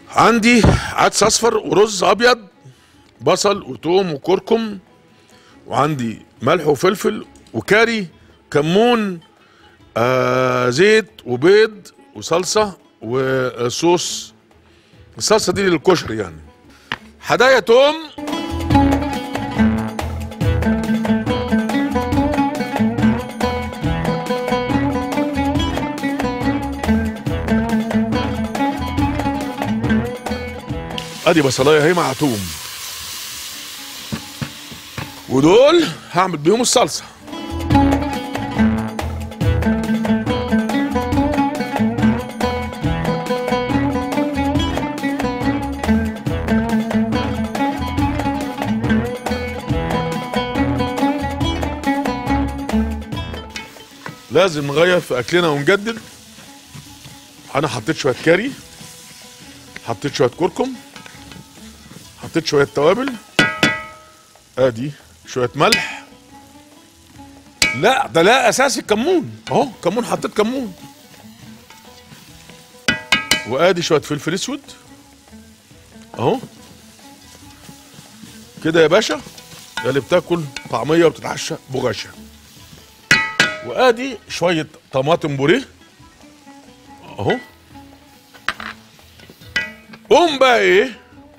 عندي عدس اصفر ورز ابيض بصل وتوم وكركم وعندي ملح وفلفل وكاري كمون آه زيت وبيض وصلصه وصوص الصلصه دي للكشري يعني هدايا توم ادي بصلايه اهي مع توم ودول هعمل بيهم الصلصه لازم نغير في اكلنا ونجدد انا حطيت شويه كاري حطيت شويه كركم حطيت شويه توابل ادي شويه ملح لا ده لا اساسي الكمون اهو كمون حطيت كمون وادي شويه فلفل اسود اهو كده يا باشا يا اللي بتاكل طعميه وبتتعشى بغشه وادي شويه طماطم بوريه اهو قوم بقى ايه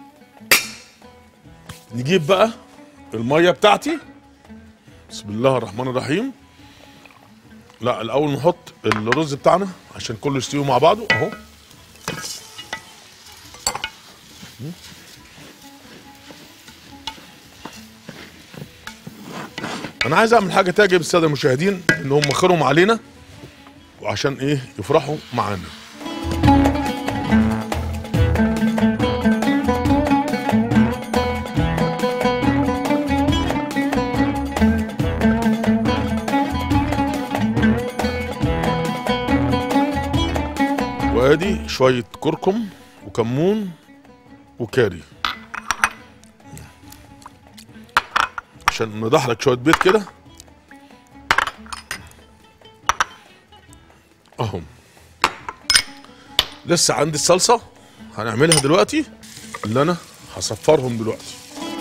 نجيب بقى الميه بتاعتي بسم الله الرحمن الرحيم لا الاول نحط الرز بتاعنا عشان كله يستوي مع بعضه اهو انا عايز اعمل حاجه تعجب الساده المشاهدين ان هم خيرهم علينا وعشان ايه يفرحوا معانا وادي شويه كركم وكمون وكاري عشان ندحرج شويه بيض كده اهم لسه عندي الصلصه هنعملها دلوقتي اللي انا هصفرهم دلوقتي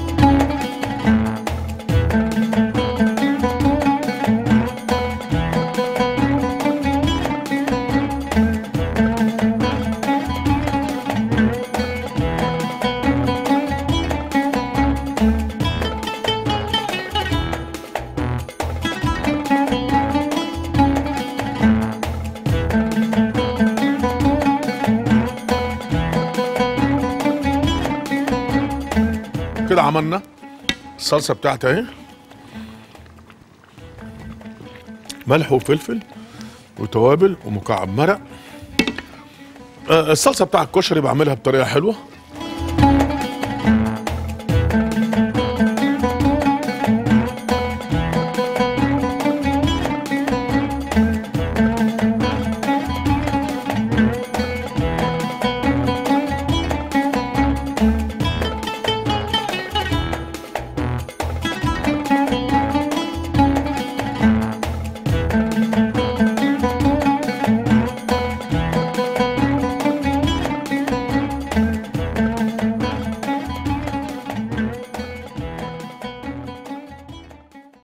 كده عملنا الصلصه بتاعتي اهي ملح وفلفل وتوابل ومكعب مرق آه، الصلصه بتاع الكشري بعملها بطريقه حلوه